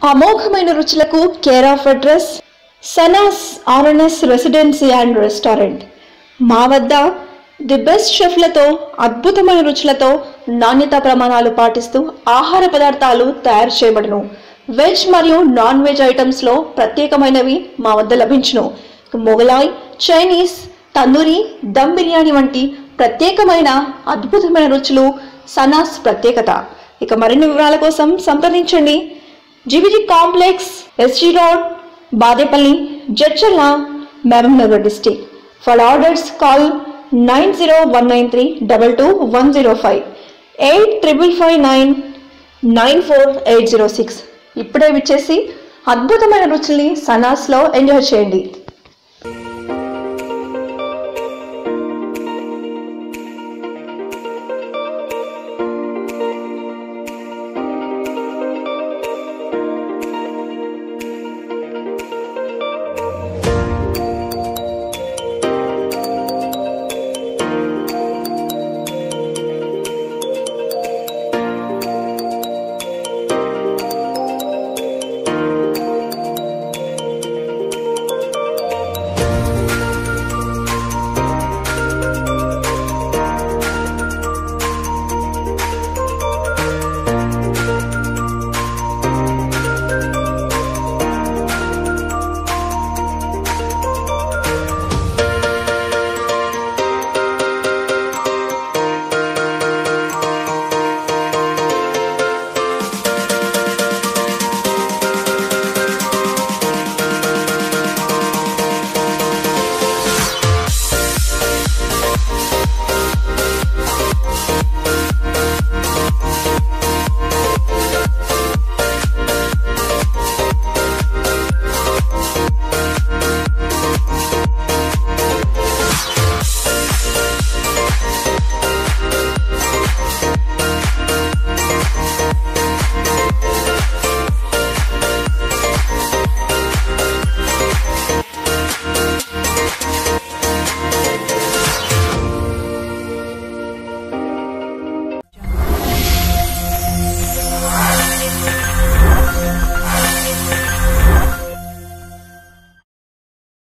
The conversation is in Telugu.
అమోఘమైన రుచులకు కేర్ ఆఫ్ అడ్రస్ సనాస్ ఆర్ఎన్ఎస్ రెసిడెన్సీ అండ్ రెస్టారెంట్ మా వద్ద ది బెస్ట్ షెఫ్లతో అద్భుతమైన రుచులతో నాణ్యత ప్రమాణాలు పాటిస్తూ ఆహార పదార్థాలు తయారు చేయబడును వెజ్ మరియు నాన్ వెజ్ ఐటమ్స్లో ప్రత్యేకమైనవి మా వద్ద లభించును మొగలాయ్ చైనీస్ తందూరి దమ్ బిర్యానీ వంటి ప్రత్యేకమైన అద్భుతమైన రుచులు సనాస్ ప్రత్యేకత ఇక మరిన్ని వివరాల కోసం సంప్రదించండి GBG complex SG road Badepally Jadcherla Mahabubnagar district for orders call nine zero one nine three double two one zero five eight triple five nine nine four eight zero six ఇప్పుడే విచ్చేసి అద్భుతమైన రుచుల్ని సనాస్లో ఎంజాయ్ చేయండి